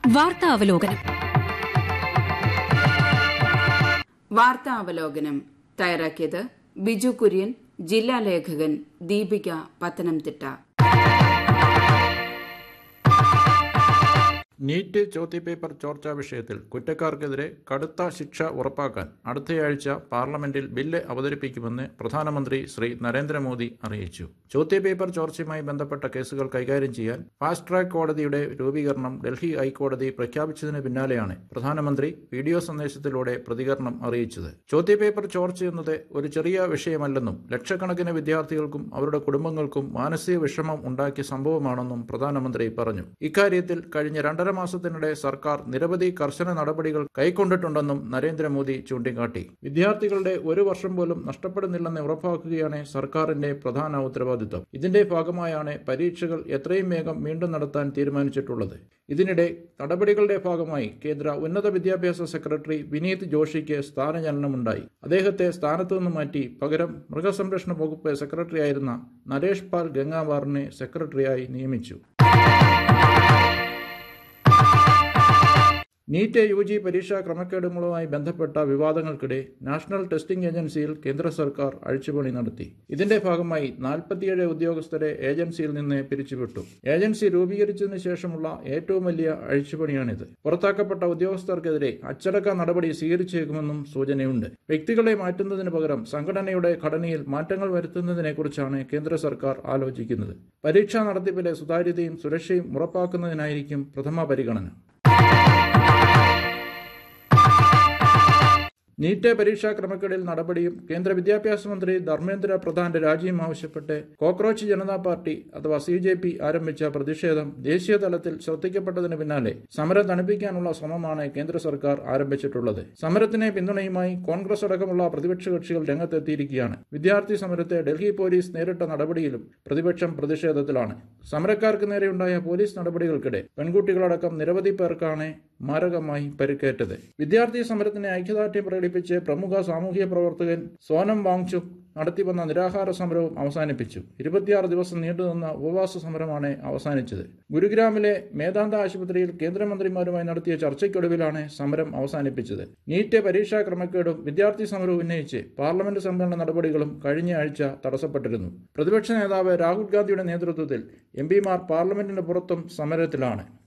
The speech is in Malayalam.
വാർത്താ അവലോകനം വാർത്താ അവലോകനം തയ്യാറാക്കിയത് ബിജു കുര്യൻ ജില്ലാ ലേഖകൻ ദീപിക പത്തനംതിട്ട നീറ്റ് ചോദ്യപേപ്പർ ചോർച്ചാ വിഷയത്തിൽ കുറ്റക്കാർക്കെതിരെ കടുത്ത ശിക്ഷ ഉറപ്പാക്കാൻ അടുത്തയാഴ്ച പാർലമെന്റിൽ ബില്ല് അവതരിപ്പിക്കുമെന്ന് പ്രധാനമന്ത്രി ശ്രീ നരേന്ദ്രമോദി അറിയിച്ചു ചോദ്യപേപ്പർ ചോർച്ചയുമായി ബന്ധപ്പെട്ട കേസുകൾ കൈകാര്യം ചെയ്യാൻ ഫാസ്റ്റ് ട്രാക്ക് കോടതിയുടെ രൂപീകരണം ഡൽഹി ഹൈക്കോടതി പ്രഖ്യാപിച്ചതിന് പിന്നാലെയാണ് പ്രധാനമന്ത്രി വീഡിയോ സന്ദേശത്തിലൂടെ പ്രതികരണം അറിയിച്ചത് ചോദ്യപേപ്പർ ചോർച്ച എന്നത് ഒരു ചെറിയ വിഷയമല്ലെന്നും ലക്ഷക്കണക്കിന് വിദ്യാർത്ഥികൾക്കും അവരുടെ കുടുംബങ്ങൾക്കും മാനസിക വിഷമം ഉണ്ടാക്കിയ സംഭവമാണെന്നും പ്രധാനമന്ത്രി പറഞ്ഞു ഇക്കാര്യത്തിൽ കഴിഞ്ഞ രണ്ടര മാസത്തിനിടെ സർക്കാർ നിരവധി കർശന നടപടികൾ കൈക്കൊണ്ടിട്ടുണ്ടെന്നും നരേന്ദ്രമോദി ചൂണ്ടിക്കാട്ടി വിദ്യാർത്ഥികളുടെ ഒരു വർഷം പോലും നഷ്ടപ്പെടുന്നില്ലെന്ന് ഉറപ്പാക്കുകയാണ് സർക്കാരിന്റെ പ്രധാന ഉത്തരവാദിത്തം ഇതിന്റെ ഭാഗമായാണ് പരീക്ഷകൾ എത്രയും വേഗം വീണ്ടും നടത്താൻ തീരുമാനിച്ചിട്ടുള്ളത് ഇതിനിടെ നടപടികളുടെ ഭാഗമായി കേന്ദ്ര ഉന്നത വിദ്യാഭ്യാസ സെക്രട്ടറി വിനീത് ജോഷിക്ക് സ്ഥാനചലനമുണ്ടായി അദ്ദേഹത്തെ സ്ഥാനത്തു നിന്ന് മാറ്റി പകരം മൃഗസംരക്ഷണ വകുപ്പ് സെക്രട്ടറിയായിരുന്ന നരേഷ് പാൽ ഗംഗാവാറിനെ സെക്രട്ടറിയായി നിയമിച്ചു നീറ്റ് യു ജി പരീക്ഷാ ക്രമക്കേടുകളുമായി ബന്ധപ്പെട്ട വിവാദങ്ങൾക്കിടെ നാഷണൽ ടെസ്റ്റിംഗ് ഏജൻസിയിൽ കേന്ദ്ര സർക്കാർ അഴിച്ചുപണി നടത്തി ഇതിന്റെ ഭാഗമായി നാൽപ്പത്തിയേഴ് ഉദ്യോഗസ്ഥരെ ഏജൻസിയിൽ നിന്ന് പിരിച്ചുവിട്ടു ഏജൻസി രൂപീകരിച്ചതിന് ശേഷമുള്ള ഏറ്റവും വലിയ അഴിച്ചുപണിയാണിത് പുറത്താക്കപ്പെട്ട ഉദ്യോഗസ്ഥർക്കെതിരെ അച്ചടക്ക നടപടി സ്വീകരിച്ചേക്കുമെന്നും സൂചനയുണ്ട് വ്യക്തികളെ മാറ്റുന്നതിന് പകരം സംഘടനയുടെ ഘടനയിൽ മാറ്റങ്ങൾ വരുത്തുന്നതിനെക്കുറിച്ചാണ് കേന്ദ്ര സർക്കാർ ആലോചിക്കുന്നത് പരീക്ഷാ നടത്തിപ്പിലെ സുതാര്യതയും സുരക്ഷയും ഉറപ്പാക്കുന്നതിനായിരിക്കും പ്രഥമ പരിഗണന നീറ്റ് പരീക്ഷാ ക്രമക്കേടിൽ നടപടിയും കേന്ദ്ര വിദ്യാഭ്യാസ മന്ത്രി ധർമ്മേന്ദ്ര പ്രധാന്റെ രാജിയും ആവശ്യപ്പെട്ട് കോക്രോച്ച് ജനതാ പാർട്ടി അഥവാ സി ജെ പി ആരംഭിച്ച പ്രതിഷേധം ദേശീയ തലത്തിൽ ശ്രദ്ധിക്കപ്പെട്ടതിന് പിന്നാലെ സമരം തണുപ്പിക്കാനുള്ള ശ്രമമാണ് കേന്ദ്ര സർക്കാർ ആരംഭിച്ചിട്ടുള്ളത് സമരത്തിന് പിന്തുണയുമായി കോൺഗ്രസ് അടക്കമുള്ള പ്രതിപക്ഷ കക്ഷികൾ രംഗത്തെത്തിയിരിക്കുകയാണ് വിദ്യാർത്ഥി സമരത്തെ ഡൽഹി പോലീസ് നേരിട്ട നടപടിയിലും പ്രതിപക്ഷം പ്രതിഷേധത്തിലാണ് സമരക്കാർക്ക് നേരെയുണ്ടായ പോലീസ് നടപടികൾക്കിടെ പെൺകുട്ടികളടക്കം നിരവധി പേർക്കാണ് മാരകമായി പരിക്കേറ്റത് വിദ്യാർത്ഥി സമരത്തിന് ഐക്യദാർഢ്യം പ്രകടിപ്പിച്ച് പ്രമുഖ സാമൂഹ്യ പ്രവർത്തകൻ സോനം വാങ്ചുക് നടത്തിവന്ന നിരാഹാര സമരവും അവസാനിപ്പിച്ചു ഇരുപത്തിയാറ് ദിവസം നീണ്ടുനിന്ന ഉപവാസ സമരമാണ് അവസാനിച്ചത് ഗുരുഗ്രാമിലെ മേദാന്ത ആശുപത്രിയിൽ കേന്ദ്രമന്ത്രിമാരുമായി നടത്തിയ ചർച്ചയ്ക്കൊടുവിലാണ് സമരം അവസാനിപ്പിച്ചത് നീറ്റ് പരീക്ഷാ ക്രമക്കേടും വിദ്യാർത്ഥി സമരവും ഉന്നയിച്ച് പാർലമെന്റ് സമ്മേളന നടപടികളും കഴിഞ്ഞ ആഴ്ച തടസ്സപ്പെട്ടിരുന്നു പ്രതിപക്ഷ നേതാവ് രാഹുൽ ഗാന്ധിയുടെ നേതൃത്വത്തിൽ എം പിമാർ പാർലമെന്റിന് പുറത്തും സമരത്തിലാണ്